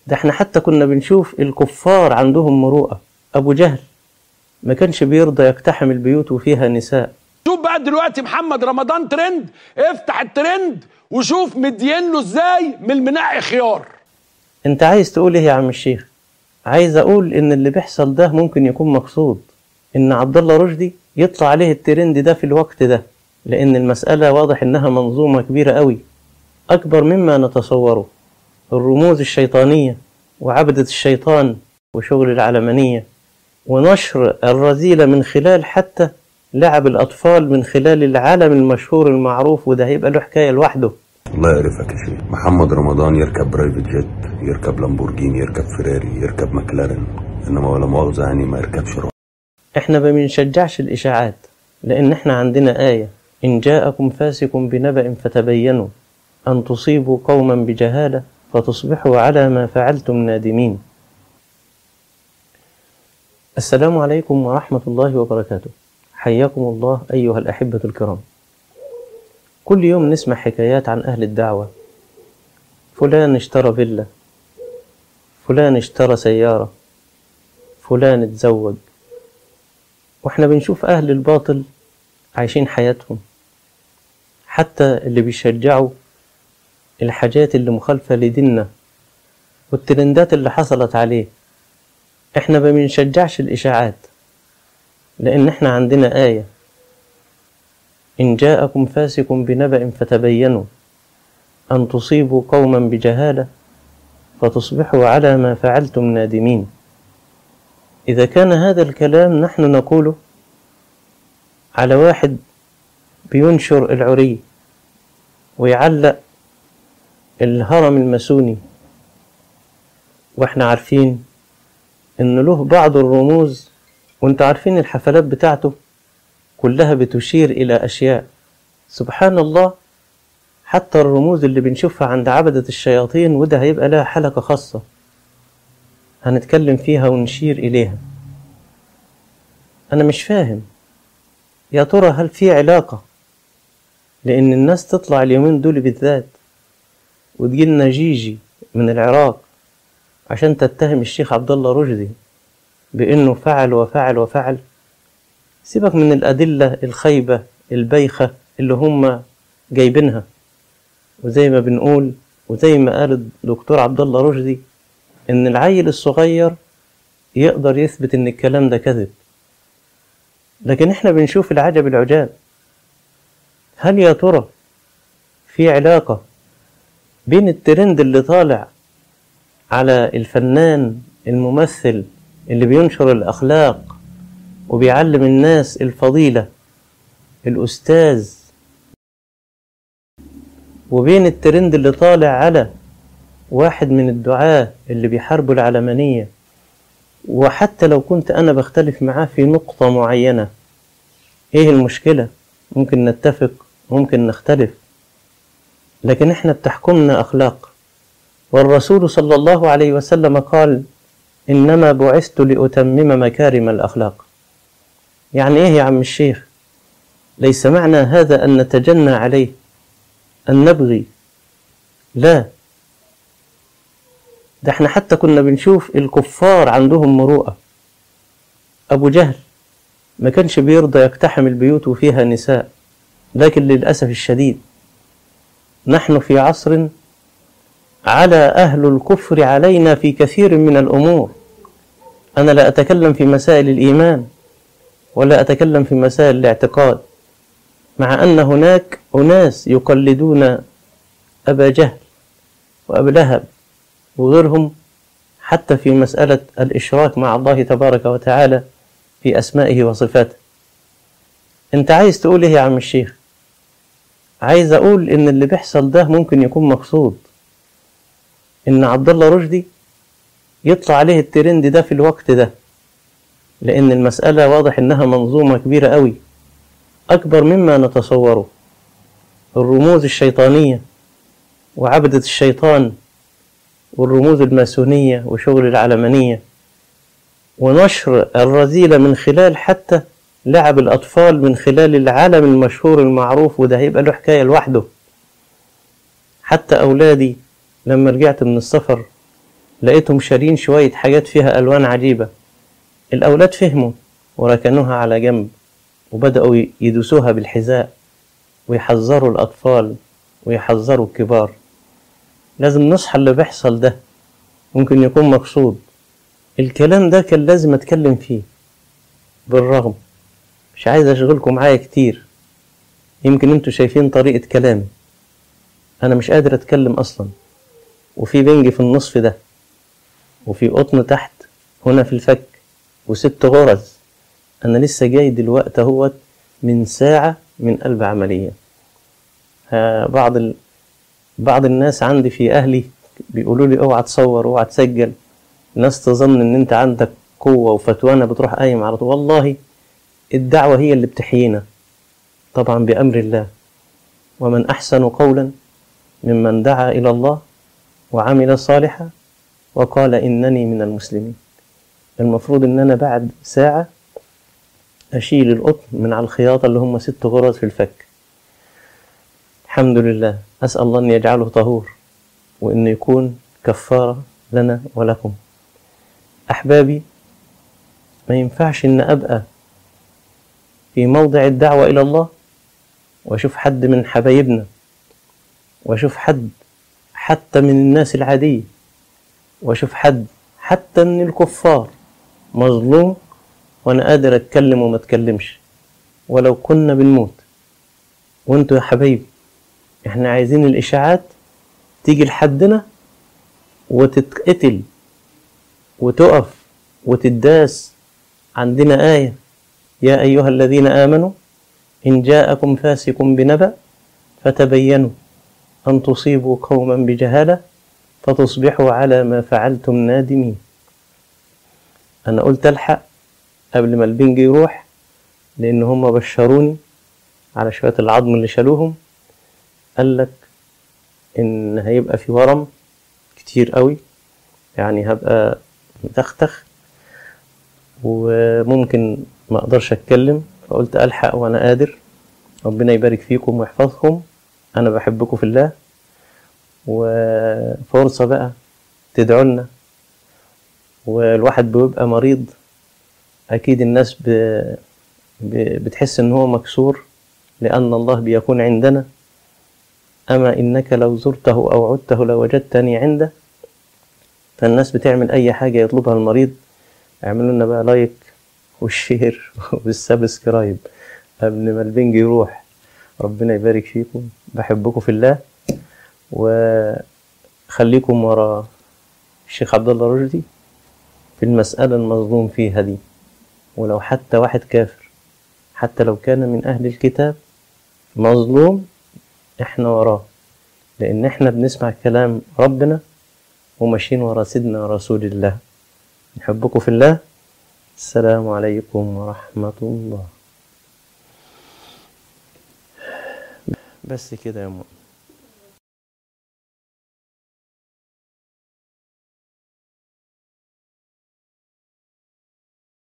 ده احنا حتى كنا بنشوف الكفار عندهم مروءة أبو جهل ما كانش بيرضى يقتحم البيوت وفيها نساء شوف بقى دلوقتي محمد رمضان ترند افتح الترند وشوف مدين له ازاي من المنقي خيار انت عايز تقول ايه يا عم الشيخ عايز اقول ان اللي بيحصل ده ممكن يكون مقصود ان عبد الله رشدي يطلع عليه الترند ده في الوقت ده لان المسألة واضح انها منظومة كبيرة قوي اكبر مما نتصوره الرموز الشيطانية وعبدة الشيطان وشغل العلمانية ونشر الرذيلة من خلال حتى لعب الأطفال من خلال العالم المشهور المعروف وده هيبقى له حكاية لوحده الله يعرفك يا شيخ محمد رمضان يركب برايفت جيت يركب لامبورجيني يركب فيراري يركب ماكلارين انما ولا مؤاخذة يعني ما يركبش رمضان احنا ما بنشجعش الإشاعات لأن احنا عندنا آية إن جاءكم فاسق بنبأ فتبينوا أن تصيبوا قوما بجهالة فتصبحوا على ما فعلتم نادمين السلام عليكم ورحمة الله وبركاته حياكم الله أيها الأحبة الكرام كل يوم نسمع حكايات عن أهل الدعوة فلان اشترى فيلا فلان اشترى سيارة فلان اتزوج واحنا بنشوف أهل الباطل عايشين حياتهم حتى اللي بيشجعوا الحاجات اللي مخالفة لديننا والترندات اللي حصلت عليه احنا ما بنشجعش الإشاعات لأن احنا عندنا آية إن جاءكم فاسق بنبأ فتبينوا أن تصيبوا قوما بجهالة فتصبحوا على ما فعلتم نادمين إذا كان هذا الكلام نحن نقوله على واحد بينشر العري ويعلق الهرم الماسوني واحنا عارفين ان له بعض الرموز وانت عارفين الحفلات بتاعته كلها بتشير الى اشياء سبحان الله حتى الرموز اللي بنشوفها عند عبدة الشياطين وده هيبقى لها حلقة خاصة هنتكلم فيها ونشير إليها أنا مش فاهم يا ترى هل في علاقة لأن الناس تطلع اليومين دول بالذات وتجيلنا جيجي من العراق عشان تتهم الشيخ عبد الله رشدي بأنه فعل وفعل وفعل سيبك من الأدلة الخيبة البيخة اللي هم جايبينها وزي ما بنقول وزي ما قال الدكتور عبد الله رشدي إن العيل الصغير يقدر يثبت إن الكلام ده كذب لكن إحنا بنشوف العجب العجاب هل يا ترى في علاقة بين الترند اللي طالع على الفنان الممثل اللي بينشر الأخلاق وبيعلم الناس الفضيلة الأستاذ وبين الترند اللي طالع على واحد من الدعاة اللي بيحاربوا العلمانية وحتى لو كنت أنا بختلف معاه في نقطة معينة إيه المشكلة؟ ممكن نتفق ممكن نختلف لكن إحنا بتحكمنا أخلاق والرسول صلى الله عليه وسلم قال إنما بعثت لأتمم مكارم الأخلاق يعني إيه يا عم الشيخ ليس معنى هذا أن نتجنى عليه أن نبغي لا ده احنا حتى كنا بنشوف الكفار عندهم مروءة أبو جهل ما كانش بيرضى يقتحم البيوت وفيها نساء لكن للأسف الشديد نحن في عصر على أهل الكفر علينا في كثير من الأمور أنا لا أتكلم في مسائل الإيمان ولا أتكلم في مسائل الاعتقاد مع أن هناك أناس يقلدون أبا جهل وأبا لهب وغيرهم حتى في مسألة الإشراك مع الله تبارك وتعالى في أسمائه وصفاته أنت عايز تقول إيه يا عم الشيخ عايز أقول إن اللي بيحصل ده ممكن يكون مقصود إن عبد الله رشدي يطلع عليه الترند ده في الوقت ده لأن المسألة واضح إنها منظومة كبيرة قوي أكبر مما نتصوره الرموز الشيطانية وعبدة الشيطان والرموز الماسونية وشغل العلمانية ونشر الرذيلة من خلال حتى لعب الأطفال من خلال العالم المشهور المعروف وده هيبقى له حكاية لوحده حتى أولادي لما رجعت من السفر لقيتهم شارين شوية حاجات فيها ألوان عجيبة الأولاد فهموا وركنوها على جنب وبدأوا يدوسوها بالحذاء ويحذروا الأطفال ويحذروا الكبار لازم نصحى اللي بيحصل ده ممكن يكون مقصود الكلام ده كان لازم أتكلم فيه بالرغم مش عايز أشغلكم معايا كتير يمكن انتوا شايفين طريقة كلامي أنا مش قادر أتكلم أصلا وفي بنج في النصف ده وفي قطن تحت هنا في الفك وست غرز أنا لسه جاي دلوقتي اهوت من ساعة من قلب عملية ها بعض ال... بعض الناس عندي في أهلي بيقولوا لي اوعى تصور اوعى تسجل الناس تظن ان انت عندك قوة وفتوانة بتروح قايم على طول والله الدعوة هي اللي بتحيينا طبعا بأمر الله ومن أحسن قولا ممن دعا إلى الله وعمل صالحا وقال إنني من المسلمين المفروض إن أنا بعد ساعة أشيل القطن من على الخياطة اللي هم ست غرز في الفك الحمد لله أسأل الله أن يجعله طهور وأن يكون كفارة لنا ولكم أحبابي ما ينفعش إن أبقى في موضع الدعوة إلى الله وأشوف حد من حبايبنا وأشوف حد حتى من الناس العادية وأشوف حد حتى من الكفار مظلوم وأنا قادر أتكلم وما أتكلمش ولو كنا بنموت وأنتوا يا حبايبي إحنا عايزين الإشاعات تيجي لحدنا وتتقتل وتقف وتداس عندنا آية يا أيها الذين آمنوا إن جاءكم فاسق بنبأ فتبينوا أن تصيبوا قوما بجهالة فتصبحوا على ما فعلتم نادمين أنا قلت ألحق قبل ما البنج يروح لأن هم بشروني على شوية العظم اللي شالوهم قال لك إن هيبقى في ورم كتير قوي يعني هبقى متختخ وممكن ما اقدرش اتكلم فقلت الحق وانا قادر ربنا يبارك فيكم ويحفظكم انا بحبكم في الله وفرصة بقى تدعوا لنا والواحد بيبقى مريض اكيد الناس ب... ب... بتحس ان هو مكسور لان الله بيكون عندنا اما انك لو زرته او عدته لوجدتني عنده فالناس بتعمل اي حاجة يطلبها المريض اعملوا لنا بقى لايك والشير والسبسكرايب قبل ما البنج يروح ربنا يبارك فيكم بحبكم في الله وخليكم ورا الشيخ عبد الله رشدي في المسألة المظلوم فيها دي ولو حتى واحد كافر حتى لو كان من أهل الكتاب مظلوم احنا وراه لأن احنا بنسمع كلام ربنا وماشيين ورا سيدنا رسول الله نحبكم في الله السلام عليكم ورحمة الله بس كده يا مؤمن